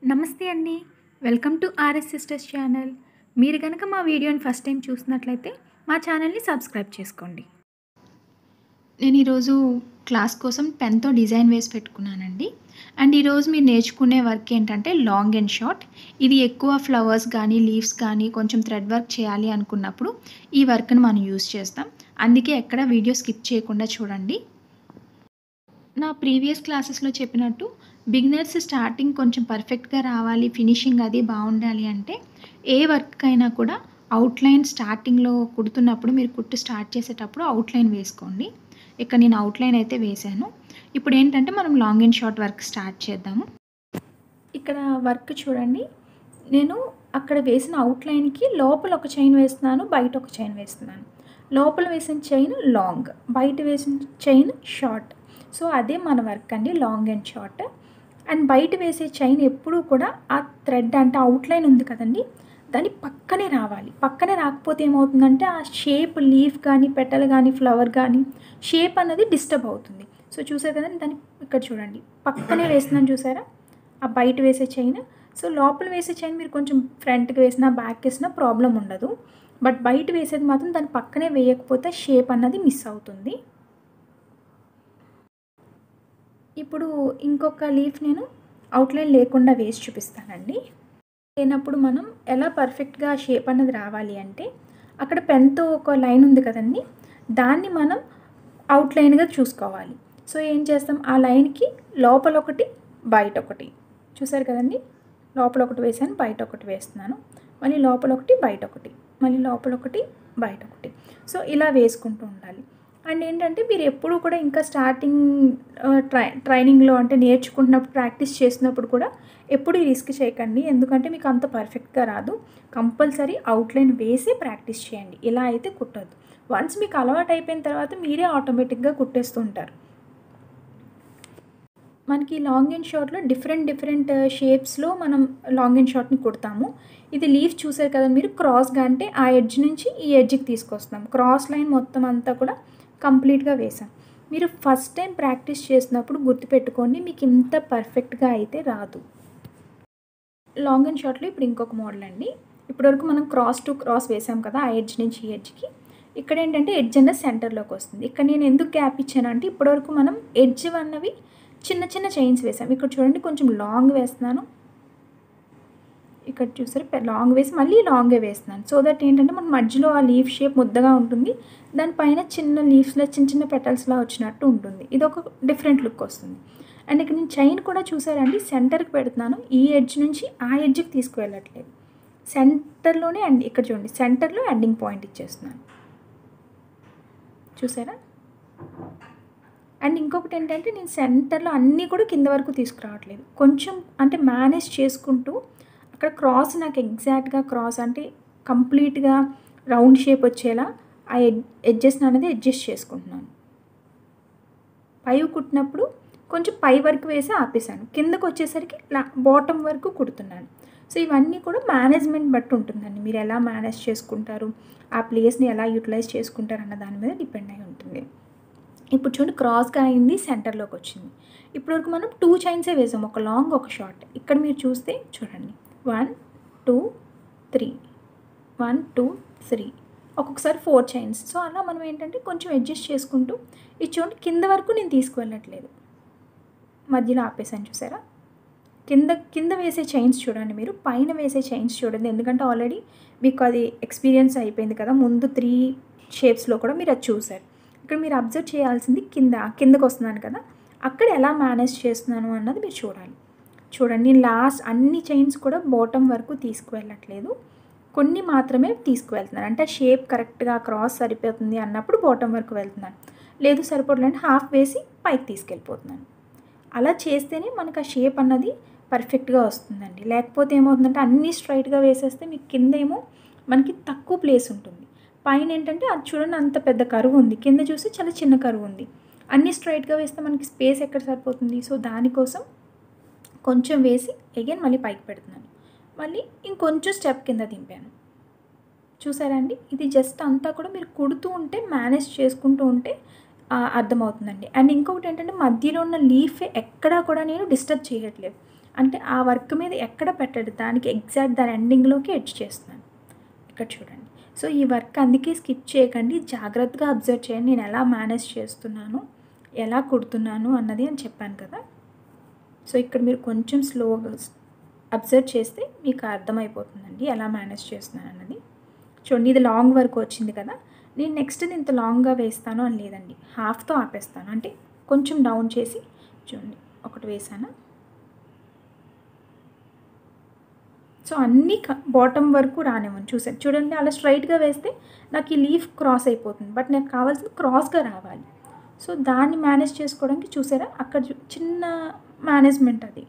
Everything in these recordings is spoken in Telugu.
నమస్తే అండి welcome to RS sisters channel మీరు కనుక మా వీడియోని ఫస్ట్ టైం చూసినట్లయితే మా ఛానల్ని సబ్స్క్రైబ్ చేసుకోండి నేను ఈరోజు క్లాస్ కోసం పెన్తో డిజైన్ వేసి పెట్టుకున్నానండి అండ్ ఈరోజు మీరు నేర్చుకునే వర్క్ ఏంటంటే లాంగ్ అండ్ షార్ట్ ఇది ఎక్కువ ఫ్లవర్స్ కానీ లీవ్స్ కానీ కొంచెం థ్రెడ్ వర్క్ చేయాలి అనుకున్నప్పుడు ఈ వర్క్ని మనం యూస్ చేస్తాం అందుకే ఎక్కడ వీడియో స్కిప్ చేయకుండా చూడండి నా ప్రీవియస్ క్లాసెస్లో చెప్పినట్టు బిగినర్స్ స్టార్టింగ్ కొంచెం పర్ఫెక్ట్గా రావాలి ఫినిషింగ్ అది బాగుండాలి అంటే ఏ వర్క్ అయినా కూడా అవుట్లైన్ స్టార్టింగ్లో కుడుతున్నప్పుడు మీరు కుట్టు స్టార్ట్ చేసేటప్పుడు అవుట్లైన్ వేసుకోండి ఇక్కడ నేను అవుట్లైన్ అయితే వేశాను ఇప్పుడు ఏంటంటే మనం long and short work start చేద్దాము ఇక్కడ వర్క్ చూడండి నేను అక్కడ వేసిన అవుట్లైన్కి లోపల ఒక చైన్ వేస్తున్నాను బయట ఒక చైన్ వేస్తున్నాను లోపల వేసిన చైన్ లాంగ్ బయట వేసిన చైన్ షార్ట్ సో అదే మన వర్క్ అండి లాంగ్ అండ్ షార్ట్ అండ్ బయట వేసే చైన్ ఎప్పుడూ కూడా ఆ థ్రెడ్ అంటే అవుట్లైన్ ఉంది కదండి దాని పక్కనే రావాలి పక్కనే రాకపోతే ఏమవుతుందంటే ఆ షేప్ లీఫ్ కానీ పెటల్ కానీ ఫ్లవర్ కానీ షేప్ అనేది డిస్టర్బ్ అవుతుంది సో చూసారు కదండి దాన్ని ఇక్కడ చూడండి పక్కనే వేస్తున్నాను చూసారా ఆ బయట వేసే చైన్ సో లోపల వేసే చైన్ మీరు కొంచెం ఫ్రంట్కి వేసినా బ్యాక్ వేసినా ప్రాబ్లం ఉండదు బట్ బయట వేసేది మాత్రం దాని పక్కనే వేయకపోతే షేప్ అన్నది మిస్ అవుతుంది ఇప్పుడు ఇంకొక లీఫ్ నేను అవుట్లైన్ లేకుండా వేసి చూపిస్తానండి లేనప్పుడు మనం ఎలా పర్ఫెక్ట్గా షేప్ అన్నది రావాలి అంటే అక్కడ పెన్తో ఒక లైన్ ఉంది కదండి దాన్ని మనం అవుట్లైన్గా చూసుకోవాలి సో ఏం చేస్తాం ఆ లైన్కి లోపల ఒకటి బయట ఒకటి చూసారు కదండి లోపల ఒకటి వేసాను బయట ఒకటి వేస్తున్నాను మళ్ళీ లోపల ఒకటి బయట ఒకటి మళ్ళీ లోపల ఒకటి బయట ఒకటి సో ఇలా వేసుకుంటూ ఉండాలి అండ్ ఏంటంటే మీరు ఎప్పుడు కూడా ఇంకా స్టార్టింగ్ ట్రై ట్రైనింగ్లో అంటే నేర్చుకుంటున్నప్పుడు ప్రాక్టీస్ చేసినప్పుడు కూడా ఎప్పుడు ఈ రిస్క్ చేయకండి ఎందుకంటే మీకు అంత పర్ఫెక్ట్గా రాదు కంపల్సరీ అవుట్లైన్ వేసి ప్రాక్టీస్ చేయండి ఇలా అయితే కుట్టద్దు వన్స్ మీకు అలవాటు అయిపోయిన తర్వాత మీరే ఆటోమేటిక్గా కుట్టేస్తూ ఉంటారు మనకి లాంగ్ అండ్ షార్ట్లో డిఫరెంట్ డిఫరెంట్ షేప్స్లో మనం లాంగ్ అండ్ షార్ట్ని కుడతాము ఇది లీఫ్ చూసారు కదా మీరు క్రాస్గా అంటే ఆ ఎడ్జ్ నుంచి ఈ ఎడ్జ్కి తీసుకొస్తాం క్రాస్ లైన్ మొత్తం అంతా కూడా కంప్లీట్గా వేసాం మీరు ఫస్ట్ టైం ప్రాక్టీస్ చేసినప్పుడు గుర్తుపెట్టుకోండి మీకు ఇంత పర్ఫెక్ట్గా అయితే రాదు లాంగ్ అండ్ షార్ట్లో ఇప్పుడు ఇంకొక మోడల్ అండి ఇప్పటివరకు మనం క్రాస్ టు క్రాస్ వేసాం కదా ఆ ఎడ్జ్ నుంచి ఈ ఎడ్జ్కి ఇక్కడ ఏంటంటే ఎడ్జ్ అన్నది సెంటర్లోకి వస్తుంది ఇక్కడ నేను ఎందుకు గ్యాప్ ఇచ్చాను అంటే ఇప్పటివరకు మనం ఎడ్జ్ అన్నవి చిన్న చిన్న చైన్స్ వేసాం ఇక్కడ చూడండి కొంచెం లాంగ్ వేస్తున్నాను ఇక్కడ చూసారు లాంగ్ వేసి మళ్ళీ లాంగే వేస్తున్నాను సో దట్ ఏంటంటే మన మధ్యలో ఆ లీఫ్ షేప్ ముద్దగా ఉంటుంది దానిపైన చిన్న లీవ్స్లో చిన్న చిన్న పెటల్స్లా వచ్చినట్టు ఉంటుంది ఇది ఒక డిఫరెంట్ లుక్ వస్తుంది అండ్ ఇక్కడ నేను చైన్ కూడా చూసారండి సెంటర్కి పెడుతున్నాను ఈ ఎడ్జ్ నుంచి ఆ ఎడ్జ్కి తీసుకువెళ్ళట్లేదు సెంటర్లోనే అండ్ ఇక్కడ చూడండి సెంటర్లో ఎండింగ్ పాయింట్ ఇచ్చేస్తున్నాను చూసారా అండ్ ఇంకొకటి ఏంటంటే నేను సెంటర్లో అన్నీ కూడా కింద వరకు తీసుకురావట్లేదు కొంచెం అంటే మేనేజ్ చేసుకుంటూ అక్కడ క్రాస్ నాకు ఎగ్జాక్ట్గా క్రాస్ అంటే కంప్లీట్గా రౌండ్ షేప్ వచ్చేలా ఆ ఎడ్జెస్ అనేది అడ్జస్ట్ చేసుకుంటున్నాను పై కుట్టినప్పుడు కొంచెం పై వరకు వేసి ఆపేసాను కిందకు వచ్చేసరికి బాటమ్ వరకు కుడుతున్నాను సో ఇవన్నీ కూడా మేనేజ్మెంట్ బట్టి ఉంటుందండి మీరు ఎలా మేనేజ్ చేసుకుంటారు ఆ ప్లేస్ని ఎలా యూటిలైజ్ చేసుకుంటారు అన్న దాని మీద డిపెండ్ అయి ఉంటుంది ఇప్పుడు చూడండి క్రాస్గా అయింది సెంటర్లోకి వచ్చింది ఇప్పటివరకు మనం టూ చైన్సే వేసాం ఒక లాంగ్ ఒక షార్ట్ ఇక్కడ మీరు చూస్తే చూడండి one two three one two three ఒక్కొక్కసారి ఫోర్ చైన్స్ సో అలా మనం ఏంటంటే కొంచెం అడ్జస్ట్ చేసుకుంటూ ఇది చూడండి కింద వరకు నేను తీసుకువెళ్ళట్లేదు మధ్యలో ఆపేసాను చూసారా కింద కింద వేసే చైన్స్ చూడండి మీరు పైన వేసే చైన్స్ చూడండి ఎందుకంటే ఆల్రెడీ మీకు అది ఎక్స్పీరియన్స్ అయిపోయింది కదా ముందు త్రీ షేప్స్లో కూడా మీరు అది చూసారు ఇక్కడ మీరు అబ్జర్వ్ చేయాల్సింది కింద కిందకు వస్తున్నాను కదా అక్కడ ఎలా మేనేజ్ చేస్తున్నాను అన్నది మీరు చూడాలి చూడండి నేను లాస్ట్ అన్ని చైన్స్ కూడా బాటమ్ వరకు తీసుకువెళ్ళట్లేదు కొన్ని మాత్రమే తీసుకువెళ్తున్నాను అంటే షేప్ కరెక్ట్గా క్రాస్ సరిపోతుంది అన్నప్పుడు బాటమ్ వరకు వెళ్తున్నాను లేదు సరిపోవట్లేదు హాఫ్ వేసి పైకి తీసుకెళ్ళిపోతున్నాను అలా చేస్తేనే మనకు ఆ షేప్ అన్నది పర్ఫెక్ట్గా వస్తుందండి లేకపోతే ఏమవుతుందంటే అన్నీ స్ట్రైట్గా వేసేస్తే మీకు కింద ఏమో మనకి తక్కువ ప్లేస్ ఉంటుంది పైన ఏంటంటే అది చూడండి అంత పెద్ద కరువు ఉంది కింద చూస్తే చాలా చిన్న కరువు ఉంది అన్నీ స్ట్రైట్గా వేస్తే మనకి స్పేస్ ఎక్కడ సరిపోతుంది సో దానికోసం కొంచెం వేసి అగైన్ మళ్ళీ పైకి పెడుతున్నాను మళ్ళీ ఇంకొంచెం స్టెప్ కింద దింపాను చూసారా అండి ఇది జస్ట్ అంతా కూడా మీరు కుడుతూ ఉంటే మేనేజ్ చేసుకుంటూ ఉంటే అర్థమవుతుందండి అండ్ ఇంకొకటి ఏంటంటే మధ్యలో ఉన్న లీఫ్ ఎక్కడా కూడా నేను డిస్టర్బ్ చేయట్లేదు అంటే ఆ వర్క్ మీద ఎక్కడ పెట్టడు దానికి ఎగ్జాక్ట్ దాని ఎండింగ్లోకి ఎడ్జ్ చేస్తున్నాను ఇక్కడ చూడండి సో ఈ వర్క్ అందుకే స్కిప్ చేయకండి జాగ్రత్తగా అబ్జర్వ్ చేయండి నేను ఎలా మేనేజ్ చేస్తున్నాను ఎలా కుడుతున్నాను అన్నది అని చెప్పాను కదా సో ఇక్కడ మీరు కొంచెం స్లోగా అబ్జర్వ్ చేస్తే మీకు అర్థమైపోతుందండి ఎలా మేనేజ్ చేస్తున్నాను అన్నది చూడండి ఇది లాంగ్ వర్క్ వచ్చింది కదా నేను నెక్స్ట్ ఇంత లాంగ్గా వేస్తాను అని లేదండి హాఫ్తో ఆపేస్తాను అంటే కొంచెం డౌన్ చేసి చూడండి ఒకటి వేసాను సో అన్నీ బాటమ్ వరకు రానివ్వను చూసాను చూడండి అలా స్ట్రైట్గా వేస్తే నాకు ఈ లీఫ్ క్రాస్ అయిపోతుంది బట్ నాకు కావాల్సింది క్రాస్గా రావాలి సో దాన్ని మేనేజ్ చేసుకోవడానికి చూసారా అక్కడ చూ- చిన్న మేనేజ్మెంట్ అది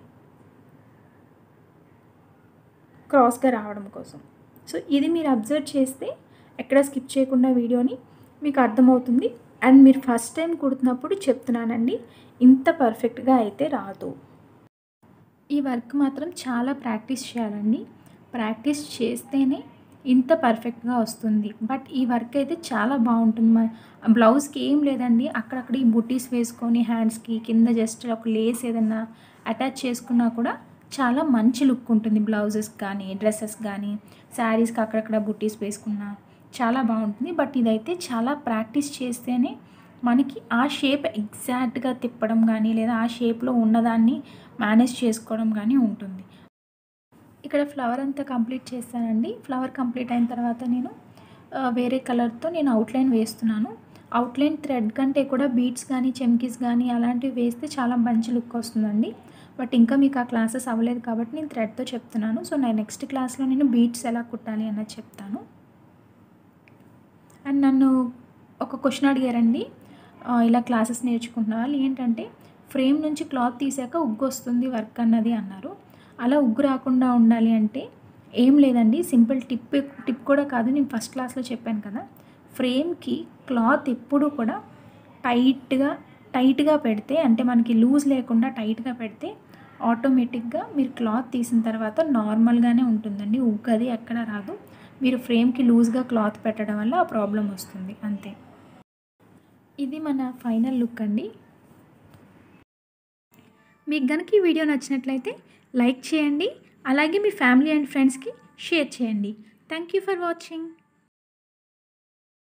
క్రాస్గా రావడం కోసం సో ఇది మీరు అబ్జర్వ్ చేస్తే ఎక్కడ స్కిప్ చేయకుండా వీడియోని మీకు అర్థమవుతుంది అండ్ మీరు ఫస్ట్ టైం కుడుతున్నప్పుడు చెప్తున్నానండి ఇంత పర్ఫెక్ట్గా అయితే రాదు ఈ వర్క్ మాత్రం చాలా ప్రాక్టీస్ చేయాలండి ప్రాక్టీస్ చేస్తేనే ఇంత పర్ఫెక్ట్గా వస్తుంది బట్ ఈ వర్క్ అయితే చాలా బాగుంటుంది మా బ్లౌజ్కి ఏం లేదండి అక్కడక్కడ ఈ బుటీస్ వేసుకొని హ్యాండ్స్కి కింద జస్ట్ ఒక లేస్ ఏదన్నా అటాచ్ చేసుకున్నా కూడా చాలా మంచి లుక్ ఉంటుంది బ్లౌజెస్ కానీ డ్రెస్సెస్ కానీ శారీస్కి అక్కడక్కడ బుటీస్ వేసుకున్నా చాలా బాగుంటుంది బట్ ఇదైతే చాలా ప్రాక్టీస్ చేస్తేనే మనకి ఆ షేప్ ఎగ్జాక్ట్గా తిప్పడం కానీ లేదా ఆ షేప్లో ఉన్నదాన్ని మేనేజ్ చేసుకోవడం కానీ ఉంటుంది ఇక్కడ ఫ్లవర్ అంతా కంప్లీట్ చేస్తానండి ఫ్లవర్ కంప్లీట్ అయిన తర్వాత నేను ఆ, వేరే కలర్తో నేను అవుట్లైన్ వేస్తున్నాను అవుట్లైన్ థ్రెడ్ కంటే కూడా బీడ్స్ కానీ చెమ్కీస్ కానీ అలాంటివి వేస్తే చాలా మంచి లుక్ వస్తుందండి బట్ ఇంకా మీకు ఆ క్లాసెస్ అవ్వలేదు కాబట్టి నేను థ్రెడ్తో చెప్తున్నాను సో నా నెక్స్ట్ క్లాస్లో నేను బీడ్స్ ఎలా కుట్టాలి అన్నది చెప్తాను అండ్ నన్ను ఒక క్వశ్చన్ అడిగారండి ఆ, ఇలా క్లాసెస్ నేర్చుకుంటున్న వాళ్ళు ఏంటంటే ఫ్రేమ్ నుంచి క్లాత్ తీసాక ఉగ్గు వస్తుంది వర్క్ అన్నది అన్నారు అలా ఉగ్గు రాకుండా ఉండాలి అంటే ఏం లేదండి సింపుల్ టిప్ టిప్ కూడా కాదు నేను ఫస్ట్ క్లాస్లో చెప్పాను కదా ఫ్రేమ్కి క్లాత్ ఎప్పుడు కూడా టైట్గా టైట్గా పెడితే అంటే మనకి లూజ్ లేకుండా టైట్గా పెడితే ఆటోమేటిక్గా మీరు క్లాత్ తీసిన తర్వాత నార్మల్గానే ఉంటుందండి ఉగ్గు అది ఎక్కడ రాదు మీరు ఫ్రేమ్కి లూజ్గా క్లాత్ పెట్టడం వల్ల ఆ ప్రాబ్లం వస్తుంది అంతే ఇది మన ఫైనల్ లుక్ అండి మీకు కనుక ఈ వీడియో నచ్చినట్లయితే లైక్ చేయండి అలాగే మీ ఫ్యామిలీ అండ్ ఫ్రెండ్స్కి షేర్ చేయండి థ్యాంక్ యూ ఫర్ వాచింగ్